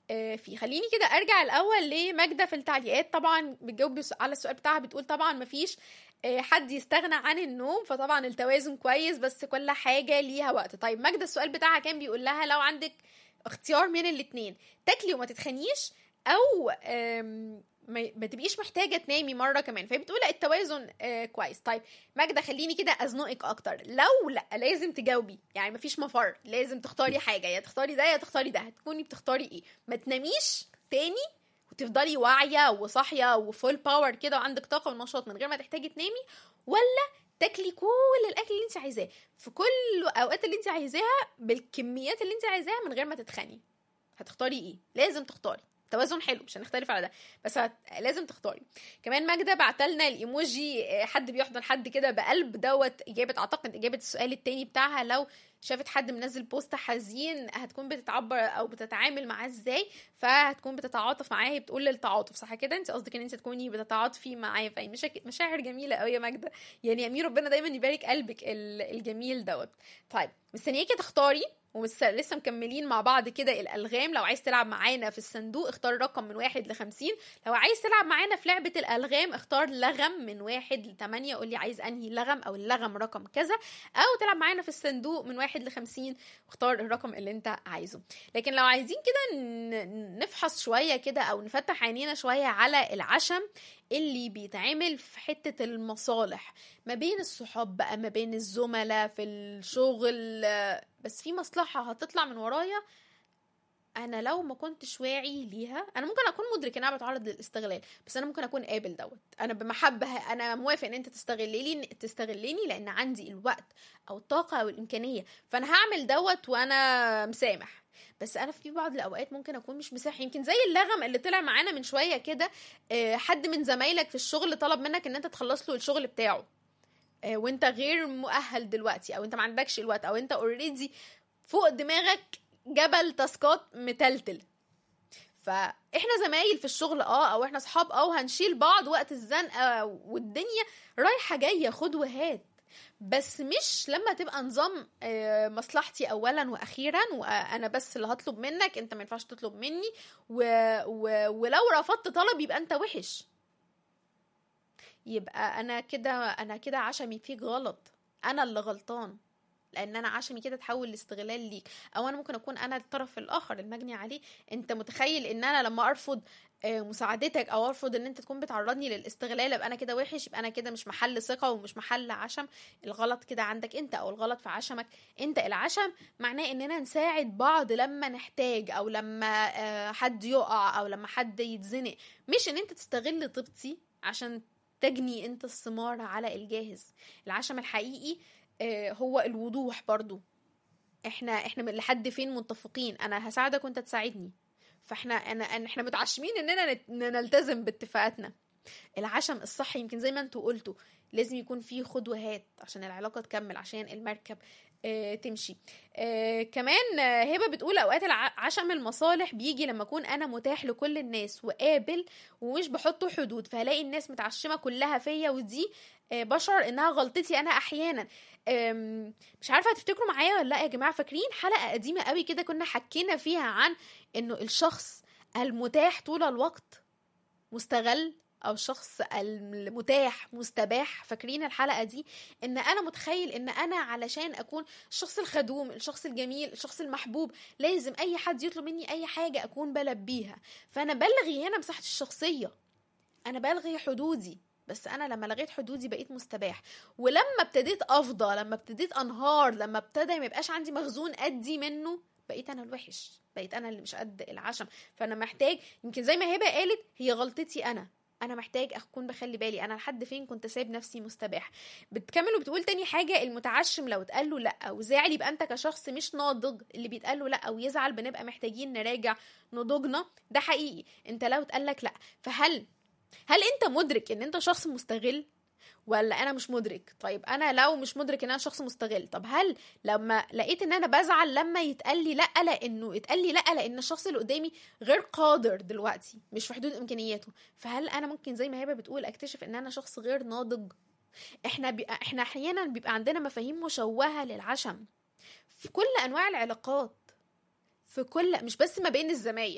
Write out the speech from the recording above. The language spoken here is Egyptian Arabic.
آه، فيه خليني كده ارجع الاول لماجده في التعليقات طبعا بتجاوب بس- على السؤال بتاعها بتقول طبعا مفيش آه، حد يستغنى عن النوم فطبعا التوازن كويس بس كل حاجه ليها وقت طيب ماجده السؤال بتاعها كان بيقول لها لو عندك اختيار من الاتنين تاكلي وما تتخنيش او آم، ما ما تبقيش محتاجه تنامي مره كمان فهي بتقول لا التوازن آه كويس طيب ماجده خليني كده ازنقك اكتر لو لا لازم تجاوبي يعني مفيش مفر لازم تختاري حاجه يا تختاري ده يا تختاري ده هتكوني بتختاري ايه ما تناميش تاني وتفضلي واعيه وصاحيه وفول باور كده وعندك طاقه ونشاط من غير ما تحتاجي تنامي ولا تاكلي كل الاكل اللي انت عايزاه في كل الاوقات اللي انت عايزاها بالكميات اللي انت عايزاها من غير ما تتخني هتختاري ايه لازم تختاري توازن حلو مش هنختلف على ده بس هت... لازم تختاري كمان ماجده بعتلنا الايموجي آه، حد بيحضن حد كده بقلب دوت اجابه اعتقد اجابه السؤال التاني بتاعها لو شافت حد منزل بوست حزين هتكون بتتعبر او بتتعامل معاه ازاي فهتكون بتتعاطف معاه هي بتقول للتعاطف صح كده انت قصدك ان انت تكوني بتتعاطفي معاه فهي مشاك- مشاعر جميله قوي يا ماجده يعني امير ربنا دايما يبارك قلبك ال- الجميل دوت طيب مستنياكي تختاري ولسه لسه مكملين مع بعض كده الالغام لو عايز تلعب معانا في الصندوق اختار رقم من واحد لخمسين لو عايز تلعب معانا في لعبه الالغام اختار لغم من واحد لتمانية قول لي عايز انهي لغم او اللغم رقم كذا او تلعب معانا في الصندوق من واحد لخمسين واختار الرقم اللي انت عايزه لكن لو عايزين كده ن- نفحص شويه كده او نفتح عينينا شويه على العشم اللي بيتعمل في حته المصالح ما بين الصحاب بقى ما بين الزملاء في الشغل آه، بس في مصلحه هتطلع من ورايا انا لو ما كنتش واعي ليها انا ممكن اكون مدرك ان انا بتعرض للاستغلال بس انا ممكن اكون قابل دوت انا بمحبه انا موافق ان انت تستغلني تستغلني لان عندي الوقت او الطاقه او الامكانيه فانا هعمل دوت وانا مسامح بس انا في بعض الاوقات ممكن اكون مش مسامح يمكن زي اللغم اللي طلع معانا من شويه كده آه، حد من زمايلك في الشغل طلب منك ان انت تخلص له الشغل بتاعه آه، وانت غير مؤهل دلوقتي او انت ما عندكش الوقت او انت اوريدي فوق دماغك جبل تاسكات متلتل فاحنا زمايل في الشغل اه او احنا اصحاب اه وهنشيل بعض وقت الزنقه والدنيا رايحه جايه خد وهات بس مش لما تبقى نظام آه، مصلحتي اولا واخيرا وانا بس اللي هطلب منك انت ما ينفعش تطلب مني و... و... ولو رفضت طلب يبقى انت وحش يبقى انا كده انا كده عشمي فيك غلط انا اللي غلطان لان انا عشمي كده تحول لاستغلال ليك او انا ممكن اكون انا الطرف الاخر المجني عليه انت متخيل ان انا لما ارفض آه، مساعدتك او ارفض ان انت تكون بتعرضني للاستغلال يبقى انا كده وحش يبقى انا كده مش محل ثقه ومش محل عشم الغلط كده عندك انت او الغلط في عشمك انت العشم معناه اننا نساعد بعض لما نحتاج او لما آه، حد يقع او لما حد يتزنق مش ان انت تستغل طيبتي عشان تجني انت الثمار على الجاهز العشم الحقيقي آه، هو الوضوح برضو احنا احنا من لحد فين متفقين انا هساعدك وانت تساعدني فاحنا انا أنا- احنا متعشمين اننا نت- نلتزم باتفاقاتنا العشم الصحي يمكن زي ما انتوا قلتوا لازم يكون فيه خد وهات عشان العلاقه تكمل عشان المركب آه تمشي آه كمان آه هبه بتقول اوقات الع- عشم المصالح بيجي لما اكون انا متاح لكل الناس وقابل ومش بحط حدود فهلاقي الناس متعشمه كلها فيا ودي آه بشعر انها غلطتي انا احيانا آم، مش عارفه هتفتكروا معايا ولا لا يا جماعه فاكرين حلقه قديمه قوي كده كنا حكينا فيها عن انه الشخص المتاح طول الوقت مستغل او الشخص المتاح مستباح فاكرين الحلقه دي ان انا متخيل ان انا علشان اكون الشخص الخدوم الشخص الجميل الشخص المحبوب لازم اي حد يطلب مني اي حاجه اكون بلبيها فانا بلغي هنا مساحه الشخصيه انا بلغي حدودي بس انا لما لغيت حدودي بقيت مستباح ولما ابتديت افضى لما ابتديت انهار لما ابتدى ما يبقاش عندي مخزون ادي منه بقيت انا الوحش بقيت انا اللي مش قد العشم فانا محتاج يمكن زي ما هبه قالت هي غلطتي انا انا محتاج اكون بخلي بالي انا لحد فين كنت سايب نفسي مستباح بتكمل وبتقول تاني حاجه المتعشم لو اتقال له لا وزعل يبقى انت كشخص مش ناضج اللي بيتقال له لا ويزعل بنبقى محتاجين نراجع نضوجنا ده حقيقي انت لو اتقال لك لا فهل هل انت مدرك ان انت شخص مستغل ولا انا مش مدرك طيب انا لو مش مدرك ان انا شخص مستغل طب هل لما لقيت ان انا بزعل لما يتقال لي لا لانه يتقال لي لا لان الشخص اللي قدامي غير قادر دلوقتي مش في حدود امكانياته فهل انا ممكن زي ما هبه بتقول اكتشف ان انا شخص غير ناضج احنا بي... احنا احيانا بيبقى عندنا مفاهيم مشوهه للعشم في كل انواع العلاقات في كل مش بس ما بين الزمايل